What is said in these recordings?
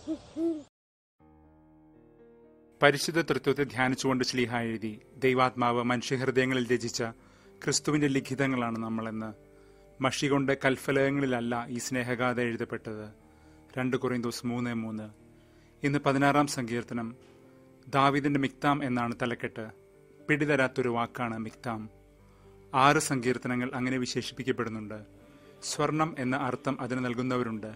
പരിശുദ്ധ തൃത്വത്തെ ധ്യാനിച്ചുകൊണ്ട് ശ്ലീഹ എഴുതി ദൈവാത്മാവ് മനുഷ്യഹൃദയങ്ങളിൽ രചിച്ച ക്രിസ്തുവിന്റെ ലിഖിതങ്ങളാണ് നമ്മളെന്ന് മഷി കൊണ്ട് കൽഫലകങ്ങളിലല്ല ഈ സ്നേഹഗാഥ എഴുതപ്പെട്ടത് രണ്ട് കൊറിന്തോസ് മൂന്ന് മൂന്ന് ഇന്ന് പതിനാറാം സങ്കീർത്തനം ദാവിദിന്റെ മിക്താം എന്നാണ് തലക്കെട്ട് പിടിതരാത്തൊരു വാക്കാണ് മിക്താം ആറ് സങ്കീർത്തനങ്ങൾ അങ്ങനെ വിശേഷിപ്പിക്കപ്പെടുന്നുണ്ട് സ്വർണം എന്ന അർത്ഥം അതിന് നൽകുന്നവരുണ്ട്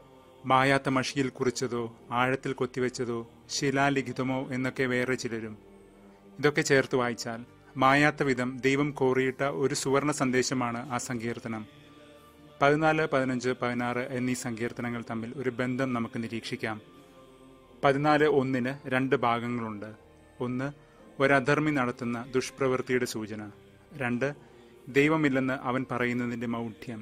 മായാത്ത മഷിയിൽ കുറിച്ചതോ ആഴത്തിൽ കൊത്തിവെച്ചതോ ശിലാലിഖിതമോ എന്നൊക്കെ വേറെ ചിലരും ഇതൊക്കെ ചേർത്ത് വായിച്ചാൽ മായാത്ത വിധം ദൈവം കോറിയിട്ട ഒരു സുവർണ സന്ദേശമാണ് ആ സങ്കീർത്തനം പതിനാല് പതിനഞ്ച് പതിനാറ് എന്നീ സങ്കീർത്തനങ്ങൾ തമ്മിൽ ഒരു ബന്ധം നമുക്ക് നിരീക്ഷിക്കാം പതിനാല് ഒന്നിന് രണ്ട് ഭാഗങ്ങളുണ്ട് ഒന്ന് ഒരധർമ്മി നടത്തുന്ന ദുഷ്പ്രവൃത്തിയുടെ സൂചന രണ്ട് ദൈവമില്ലെന്ന് അവൻ പറയുന്നതിന്റെ മൗഢ്യം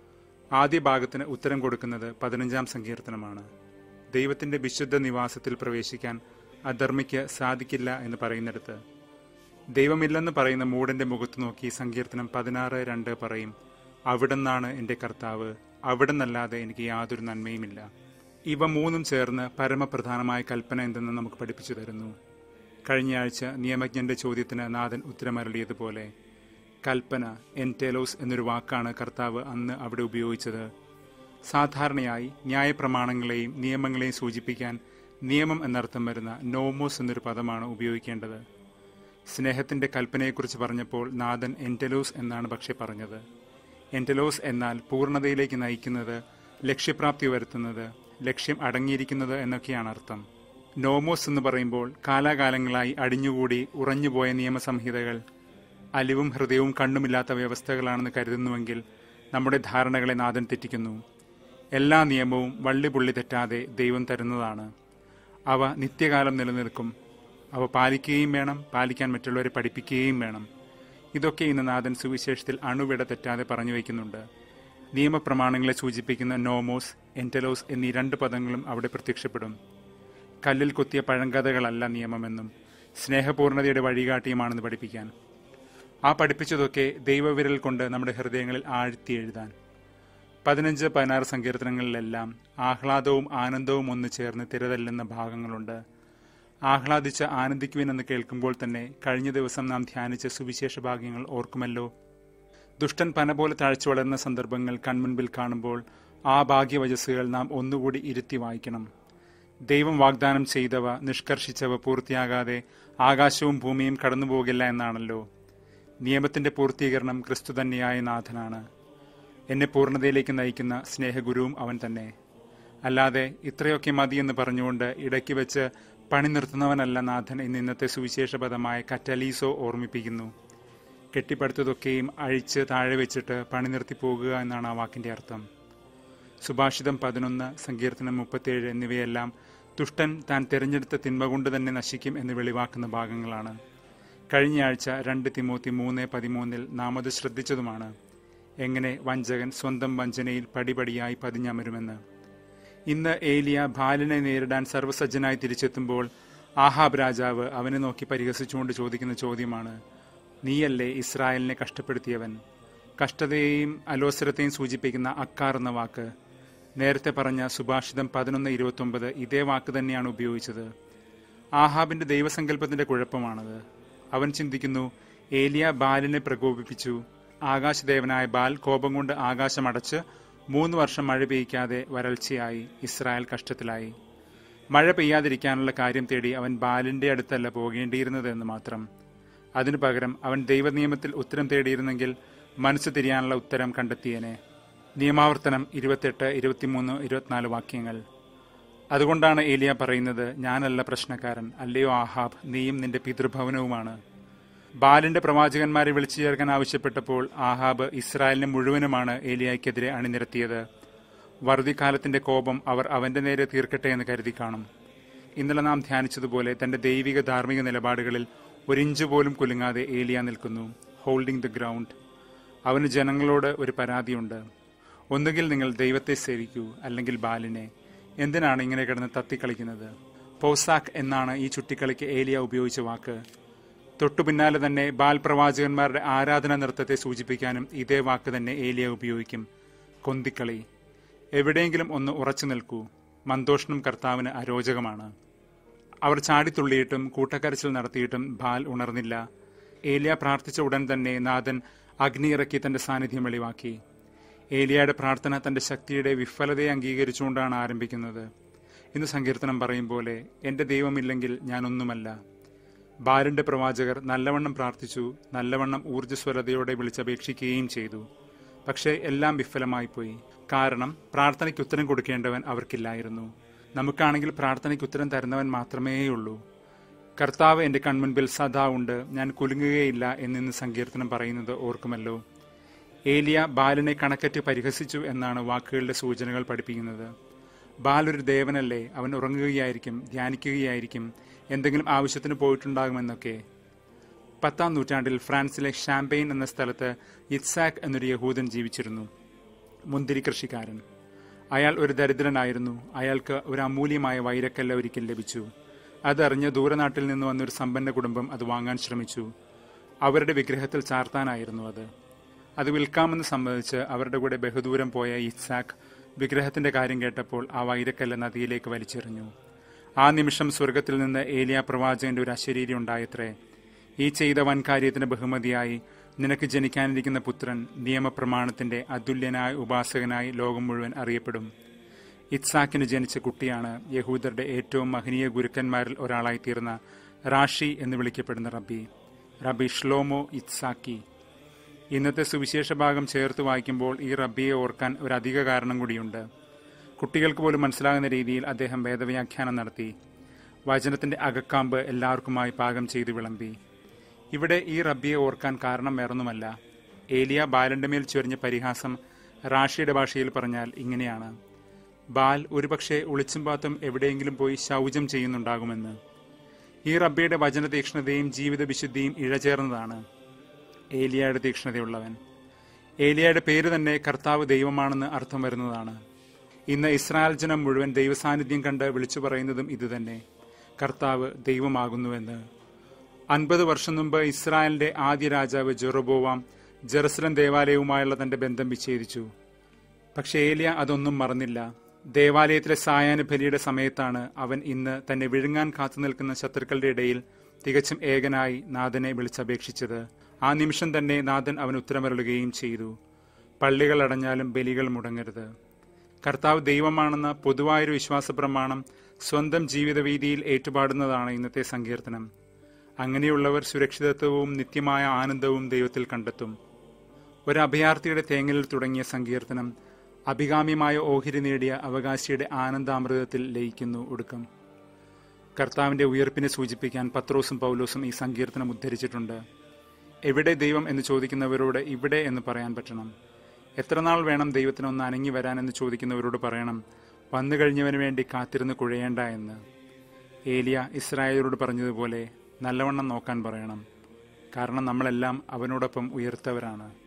ആദ്യ ഭാഗത്തിന് ഉത്തരം കൊടുക്കുന്നത് പതിനഞ്ചാം സങ്കീർത്തനമാണ് ദൈവത്തിന്റെ വിശുദ്ധ നിവാസത്തിൽ പ്രവേശിക്കാൻ അധർമ്മിക്ക് സാധിക്കില്ല എന്ന് പറയുന്നിടത്ത് ദൈവമില്ലെന്ന് പറയുന്ന മൂടന്റെ മുഖത്ത് നോക്കി സങ്കീർത്തനം പതിനാറ് രണ്ട് പറയും അവിടെന്നാണ് എൻ്റെ കർത്താവ് അവിടെന്നല്ലാതെ എനിക്ക് യാതൊരു നന്മയുമില്ല ഇവ മൂന്നും ചേർന്ന് പരമപ്രധാനമായ കൽപ്പന എന്തെന്ന് നമുക്ക് പഠിപ്പിച്ചു തരുന്നു കഴിഞ്ഞയാഴ്ച നിയമജ്ഞന്റെ ചോദ്യത്തിന് നാഥൻ ഉത്തരമരളിയതുപോലെ കൽപ്പന എൻറ്റേലോസ് എന്നൊരു വാക്കാണ് കർത്താവ് അന്ന് അവിടെ ഉപയോഗിച്ചത് സാധാരണയായി ന്യായപ്രമാണങ്ങളെയും നിയമങ്ങളെയും സൂചിപ്പിക്കാൻ നിയമം എന്നർത്ഥം വരുന്ന നോമോസ് എന്നൊരു പദമാണ് ഉപയോഗിക്കേണ്ടത് സ്നേഹത്തിന്റെ കൽപ്പനയെക്കുറിച്ച് പറഞ്ഞപ്പോൾ നാഥൻ എൻറ്റലോസ് എന്നാണ് പക്ഷെ പറഞ്ഞത് എൻറ്റലോസ് എന്നാൽ പൂർണ്ണതയിലേക്ക് നയിക്കുന്നത് ലക്ഷ്യപ്രാപ്തി വരുത്തുന്നത് ലക്ഷ്യം അടങ്ങിയിരിക്കുന്നത് എന്നൊക്കെയാണ് അർത്ഥം നോമോസ് എന്ന് പറയുമ്പോൾ കാലാകാലങ്ങളായി അടിഞ്ഞുകൂടി ഉറഞ്ഞുപോയ നിയമസംഹിതകൾ അലിവും ഹൃദയവും കണ്ണുമില്ലാത്ത വ്യവസ്ഥകളാണെന്ന് കരുതുന്നുവെങ്കിൽ നമ്മുടെ ധാരണകളെ നാഥൻ തെറ്റിക്കുന്നു എല്ലാ നിയമവും വള്ളിപുള്ളി തെറ്റാതെ ദൈവം തരുന്നതാണ് അവ നിത്യകാലം നിലനിൽക്കും അവ പാലിക്കുകയും വേണം പാലിക്കാൻ മറ്റുള്ളവരെ പഠിപ്പിക്കുകയും വേണം ഇതൊക്കെ ഇന്ന് നാഥൻ സുവിശേഷത്തിൽ അണുവിട തെറ്റാതെ പറഞ്ഞു വയ്ക്കുന്നുണ്ട് നിയമപ്രമാണങ്ങളെ സൂചിപ്പിക്കുന്ന നോമോസ് എൻറ്റലോസ് എന്നീ രണ്ട് പദങ്ങളും അവിടെ പ്രത്യക്ഷപ്പെടും കല്ലിൽ കുത്തിയ പഴങ്കഥകളല്ല നിയമമെന്നും സ്നേഹപൂർണതയുടെ വഴികാട്ടിയുമാണെന്ന് പഠിപ്പിക്കാൻ ആ പഠിപ്പിച്ചതൊക്കെ ദൈവവിരൽ കൊണ്ട് നമ്മുടെ ഹൃദയങ്ങളിൽ ആഴ്ത്തി എഴുതാൻ പതിനഞ്ച് പതിനാറ് സങ്കീർത്തനങ്ങളിലെല്ലാം ആഹ്ലാദവും ആനന്ദവും ഒന്ന് ചേർന്ന് തിരതല്ലുന്ന ഭാഗങ്ങളുണ്ട് ആഹ്ലാദിച്ച് ആനന്ദിക്കുവിനെന്ന് കേൾക്കുമ്പോൾ തന്നെ കഴിഞ്ഞ ദിവസം നാം ധ്യാനിച്ച സുവിശേഷ ഭാഗ്യങ്ങൾ ഓർക്കുമല്ലോ ദുഷ്ടൻ പന പോലെ താഴ്ച വളരുന്ന സന്ദർഭങ്ങൾ കൺമുൻപിൽ കാണുമ്പോൾ ആ ഭാഗ്യവചസ്സുകൾ നാം ഒന്നുകൂടി ഇരുത്തി വായിക്കണം ദൈവം വാഗ്ദാനം ചെയ്തവ നിഷ്കർഷിച്ചവ പൂർത്തിയാകാതെ ആകാശവും ഭൂമിയും കടന്നുപോകില്ല എന്നാണല്ലോ നിയമത്തിന്റെ പൂർത്തീകരണം ക്രിസ്തു തന്നെയായ നാഥനാണ് എന്നെ പൂർണ്ണതയിലേക്ക് നയിക്കുന്ന സ്നേഹഗുരുവും അവൻ തന്നെ അല്ലാതെ ഇത്രയൊക്കെ മതിയെന്ന് പറഞ്ഞുകൊണ്ട് ഇടയ്ക്ക് വെച്ച് പണി നിർത്തുന്നവനല്ല നാഥൻ എന്ന് ഇന്നത്തെ സുവിശേഷപദമായ കറ്റലീസോ ഓർമ്മിപ്പിക്കുന്നു കെട്ടിപ്പടുത്തതൊക്കെയും അഴിച്ച് താഴെ വെച്ചിട്ട് പണി നിർത്തി പോകുക എന്നാണ് ആ വാക്കിന്റെ അർത്ഥം സുഭാഷിതം പതിനൊന്ന് സങ്കീർത്തനം മുപ്പത്തിയേഴ് എന്നിവയെല്ലാം ദുഷ്ടൻ താൻ തിരഞ്ഞെടുത്ത തിന്മ കൊണ്ട് തന്നെ നശിക്കും എന്ന് വെളിവാക്കുന്ന ഭാഗങ്ങളാണ് കഴിഞ്ഞയാഴ്ച രണ്ട് തിമോത്തി മൂന്ന് പതിമൂന്നിൽ നാം അത് ശ്രദ്ധിച്ചതുമാണ് എങ്ങനെ വഞ്ചകൻ സ്വന്തം വഞ്ചനയിൽ പടിപടിയായി പതിഞ്ഞമരുമെന്ന് ഇന്ന് ഏലിയ ബാലിനെ നേരിടാൻ സർവ്വസജ്ജനായി തിരിച്ചെത്തുമ്പോൾ ആഹാബ് രാജാവ് അവനെ നോക്കി പരിഹസിച്ചുകൊണ്ട് ചോദിക്കുന്ന ചോദ്യമാണ് നീയല്ലേ ഇസ്രായേലിനെ കഷ്ടപ്പെടുത്തിയവൻ കഷ്ടതയെയും അലോസരത്തെയും സൂചിപ്പിക്കുന്ന അക്കാർ എന്ന വാക്ക് നേരത്തെ പറഞ്ഞ സുഭാഷിതം പതിനൊന്ന് ഇരുപത്തൊമ്പത് ഇതേ വാക്ക് തന്നെയാണ് ഉപയോഗിച്ചത് ആഹാബിന്റെ ദൈവസങ്കല്പത്തിന്റെ കുഴപ്പമാണത് അവൻ ചിന്തിക്കുന്നു ഏലിയ ബാലിനെ പ്രകോപിപ്പിച്ചു ആകാശദേവനായ ബാൽ കോപം കൊണ്ട് ആകാശം അടച്ച് മൂന്ന് വർഷം മഴ പെയ്യ്ക്കാതെ വരൾച്ചയായി ഇസ്രായേൽ കഷ്ടത്തിലായി മഴ പെയ്യാതിരിക്കാനുള്ള കാര്യം തേടി അവൻ ബാലിന്റെ അടുത്തല്ല പോകേണ്ടിയിരുന്നത് എന്ന് മാത്രം അതിനു പകരം അവൻ ദൈവനിയമത്തിൽ ഉത്തരം തേടിയിരുന്നെങ്കിൽ മനസ്സ് തിരിയാനുള്ള ഉത്തരം കണ്ടെത്തിയേനെ നിയമാവർത്തനം ഇരുപത്തെട്ട് ഇരുപത്തിമൂന്ന് ഇരുപത്തിനാല് വാക്യങ്ങൾ അതുകൊണ്ടാണ് ഏലിയ പറയുന്നത് ഞാനല്ല പ്രശ്നക്കാരൻ അല്ലയോ ആഹാബ് നീയും നിന്റെ പിതൃഭവനവുമാണ് ബാലിന്റെ പ്രവാചകന്മാരെ വിളിച്ചു ചേർക്കാൻ ആവശ്യപ്പെട്ടപ്പോൾ ആഹാബ് ഇസ്രായേലിനെ മുഴുവനുമാണ് ഏലിയായ്ക്കെതിരെ അണിനിരത്തിയത് വറുതിക്കാലത്തിന്റെ കോപം അവർ അവന്റെ നേരെ തീർക്കട്ടെ എന്ന് കരുതി കാണും ഇന്നലെ നാം ധ്യാനിച്ചതുപോലെ തന്റെ ദൈവിക ധാർമ്മിക നിലപാടുകളിൽ ഒരിഞ്ച് പോലും കുലുങ്ങാതെ ഏലിയ നിൽക്കുന്നു ഹോൾഡിംഗ് ദ ഗ്രൗണ്ട് അവന് ജനങ്ങളോട് ഒരു പരാതിയുണ്ട് ഒന്നുകിൽ നിങ്ങൾ ദൈവത്തെ സേവിക്കൂ അല്ലെങ്കിൽ ബാലിനെ എന്തിനാണ് ഇങ്ങനെ കിടന്ന് തത്തിക്കളിക്കുന്നത് പോസാക്ക് എന്നാണ് ഈ ചുട്ടിക്കളിക്ക് ഏലിയ ഉപയോഗിച്ച വാക്ക് തൊട്ടു പിന്നാലെ തന്നെ ബാൽ പ്രവാചകന്മാരുടെ ആരാധനാ നൃത്തത്തെ സൂചിപ്പിക്കാനും ഇതേ വാക്ക് തന്നെ ഏലിയ ഉപയോഗിക്കും കൊന്തിക്കളി എവിടെയെങ്കിലും ഒന്ന് ഉറച്ചു നിൽക്കൂ മന്തോഷണം കർത്താവിന് അരോചകമാണ് അവർ ചാടിത്തുള്ളിയിട്ടും കൂട്ടക്കരച്ചിൽ നടത്തിയിട്ടും ബാൽ ഉണർന്നില്ല ഏലിയ പ്രാർത്ഥിച്ച ഉടൻ തന്നെ നാഥൻ അഗ്നി ഇറക്കി തന്റെ സാന്നിധ്യം വെളിവാക്കി ഏലിയയുടെ പ്രാർത്ഥന തന്റെ ശക്തിയുടെ വിഫലതയെ അംഗീകരിച്ചുകൊണ്ടാണ് ആരംഭിക്കുന്നത് ഇന്ന് സങ്കീർത്തനം പറയും പോലെ എന്റെ ദൈവമില്ലെങ്കിൽ ഞാനൊന്നുമല്ല ബാലിന്റെ പ്രവാചകർ നല്ലവണ്ണം പ്രാർത്ഥിച്ചു നല്ലവണ്ണം ഊർജ്ജസ്വലതയോടെ വിളിച്ചപേക്ഷിക്കുകയും ചെയ്തു പക്ഷേ എല്ലാം വിഫലമായിപ്പോയി കാരണം പ്രാർത്ഥനയ്ക്ക് ഉത്തരം കൊടുക്കേണ്ടവൻ അവർക്കില്ലായിരുന്നു നമുക്കാണെങ്കിൽ പ്രാർത്ഥനയ്ക്ക് ഉത്തരം തരുന്നവൻ മാത്രമേയുള്ളൂ കർത്താവ് എന്റെ കൺമുൻപിൽ സദാ ഉണ്ട് ഞാൻ കുലുങ്ങുകയില്ല എന്നിന്ന് സങ്കീർത്തനം പറയുന്നത് ഓർക്കുമല്ലോ ഏലിയ ബാലിനെ കണക്കറ്റ് പരിഹസിച്ചു എന്നാണ് വാക്കുകളുടെ സൂചനകൾ പഠിപ്പിക്കുന്നത് ബാൽ ഒരു ദേവനല്ലേ അവൻ ഉറങ്ങുകയായിരിക്കും ധ്യാനിക്കുകയായിരിക്കും എന്തെങ്കിലും ആവശ്യത്തിന് പോയിട്ടുണ്ടാകുമെന്നൊക്കെ പത്താം നൂറ്റാണ്ടിൽ ഫ്രാൻസിലെ ഷാമ്പെയിൻ എന്ന സ്ഥലത്ത് ഇറ്റ്സാക്ക് എന്നൊരു യഹൂദൻ ജീവിച്ചിരുന്നു മുന്തിരി കൃഷിക്കാരൻ അയാൾ ഒരു ദരിദ്രനായിരുന്നു അയാൾക്ക് ഒരു അമൂല്യമായ വൈരക്കല്ല ഒരിക്കൽ ലഭിച്ചു അതറിഞ്ഞ് ദൂരനാട്ടിൽ നിന്ന് വന്നൊരു സമ്പന്ന കുടുംബം അത് വാങ്ങാൻ ശ്രമിച്ചു അവരുടെ വിഗ്രഹത്തിൽ ചാർത്താനായിരുന്നു അത് അത് വിൽക്കാമെന്ന് സമ്മതിച്ച് അവരുടെ കൂടെ ബഹുദൂരം പോയ ഇസാക്ക് വിഗ്രഹത്തിന്റെ കാര്യം കേട്ടപ്പോൾ ആ വൈരക്കല്ല് നദിയിലേക്ക് വലിച്ചെറിഞ്ഞു ആ നിമിഷം സ്വർഗത്തിൽ നിന്ന് ഏലിയ പ്രവാചകന്റെ ഒരു അശരീരി ഉണ്ടായത്രേ ഈ ചെയ്ത വൻകാര്യത്തിന് ബഹുമതിയായി നിനക്ക് ജനിക്കാനിരിക്കുന്ന പുത്രൻ നിയമപ്രമാണത്തിന്റെ അതുല്യനായ ഉപാസകനായി ലോകം മുഴുവൻ അറിയപ്പെടും ഇത്സാക്കിന് ജനിച്ച കുട്ടിയാണ് യഹൂദരുടെ ഏറ്റവും മഹനീയ ഗുരുക്കന്മാരിൽ ഒരാളായി തീർന്ന റാഷി എന്ന് വിളിക്കപ്പെടുന്ന റബ്ബി റബ്ബി ഷ്ലോമോ ഇത്സാക്കി ഇന്നത്തെ സുവിശേഷ ഭാഗം ചേർത്ത് വായിക്കുമ്പോൾ ഈ റബ്ബിയെ ഓർക്കാൻ ഒരു അധിക കാരണം കൂടിയുണ്ട് കുട്ടികൾക്ക് പോലും മനസ്സിലാകുന്ന രീതിയിൽ അദ്ദേഹം വേദവ്യാഖ്യാനം നടത്തി വചനത്തിന്റെ അകക്കാമ്പ് എല്ലാവർക്കുമായി പാകം ചെയ്തു വിളമ്പി ഇവിടെ ഈ റബ്ബിയെ ഓർക്കാൻ കാരണം വേറൊന്നുമല്ല ഏലിയ ബാലന്റെ മേൽ ചൊരിഞ്ഞ പരിഹാസം റാഷിയുടെ ഭാഷയിൽ പറഞ്ഞാൽ ഇങ്ങനെയാണ് ബാൽ ഒരുപക്ഷെ ഒളിച്ചും പാത്തും എവിടെയെങ്കിലും പോയി ശൗചം ചെയ്യുന്നുണ്ടാകുമെന്ന് ഈ റബ്ബിയുടെ വചന തീക്ഷ്ണതയും ജീവിത വിശുദ്ധിയും ഇഴചേർന്നതാണ് ഏലിയയുടെ തീക്ഷ്ണതയുള്ളവൻ ഏലിയയുടെ പേര് തന്നെ കർത്താവ് ദൈവമാണെന്ന് അർത്ഥം വരുന്നതാണ് ഇന്ന് ഇസ്രായേൽ ജനം മുഴുവൻ ദൈവസാന്നിധ്യം കണ്ട് വിളിച്ചു പറയുന്നതും ഇതുതന്നെ കർത്താവ് ദൈവമാകുന്നുവെന്ന് അൻപത് വർഷം മുമ്പ് ഇസ്രായേലിന്റെ ആദ്യ രാജാവ് ജെറോബോവാം ജെറുസലം ദേവാലയവുമായുള്ള തന്റെ ബന്ധം വിച്ഛേദിച്ചു പക്ഷേ ഏലിയ അതൊന്നും മറന്നില്ല ദേവാലയത്തിലെ സായാഹ്ന ബലിയുടെ സമയത്താണ് അവൻ ഇന്ന് തന്നെ വിഴുങ്ങാൻ കാത്തു നിൽക്കുന്ന ശത്രുക്കളുടെ ഇടയിൽ തികച്ചും ഏകനായി നാഥനെ വിളിച്ചപേക്ഷിച്ചത് ആ നിമിഷം തന്നെ നാഥൻ അവൻ ഉത്തരമരുളുകയും ചെയ്തു പള്ളികൾ അടഞ്ഞാലും ബലികൾ മുടങ്ങരുത് കർത്താവ് ദൈവമാണെന്ന പൊതുവായൊരു വിശ്വാസ പ്രമാണം സ്വന്തം ജീവിതവീതിയിൽ ഏറ്റുപാടുന്നതാണ് ഇന്നത്തെ സങ്കീർത്തനം അങ്ങനെയുള്ളവർ സുരക്ഷിതത്വവും നിത്യമായ ആനന്ദവും ദൈവത്തിൽ കണ്ടെത്തും ഒരു അഭയാർത്ഥിയുടെ തേങ്ങലിൽ തുടങ്ങിയ സങ്കീർത്തനം അഭികാമ്യമായ ഓഹരി നേടിയ അവകാശിയുടെ ആനന്ദാമൃതത്തിൽ ലയിക്കുന്നു ഒടുക്കം കർത്താവിന്റെ ഉയർപ്പിനെ സൂചിപ്പിക്കാൻ പത്രോസും പൗലോസും ഈ സങ്കീർത്തനം ഉദ്ധരിച്ചിട്ടുണ്ട് എവിടെ ദൈവം എന്ന് ചോദിക്കുന്നവരോട് ഇവിടെ എന്ന് പറയാൻ പറ്റണം എത്ര നാൾ വേണം ദൈവത്തിന് ഒന്ന് അനങ്ങി വരാൻ എന്ന് ചോദിക്കുന്നവരോട് പറയണം വന്നു കഴിഞ്ഞവന് വേണ്ടി കാത്തിരുന്ന് കുഴയേണ്ട എന്ന് ഏലിയ ഇസ്രായേലരോട് പറഞ്ഞതുപോലെ നല്ലവണ്ണം നോക്കാൻ പറയണം കാരണം നമ്മളെല്ലാം അവനോടൊപ്പം ഉയർത്തവരാണ്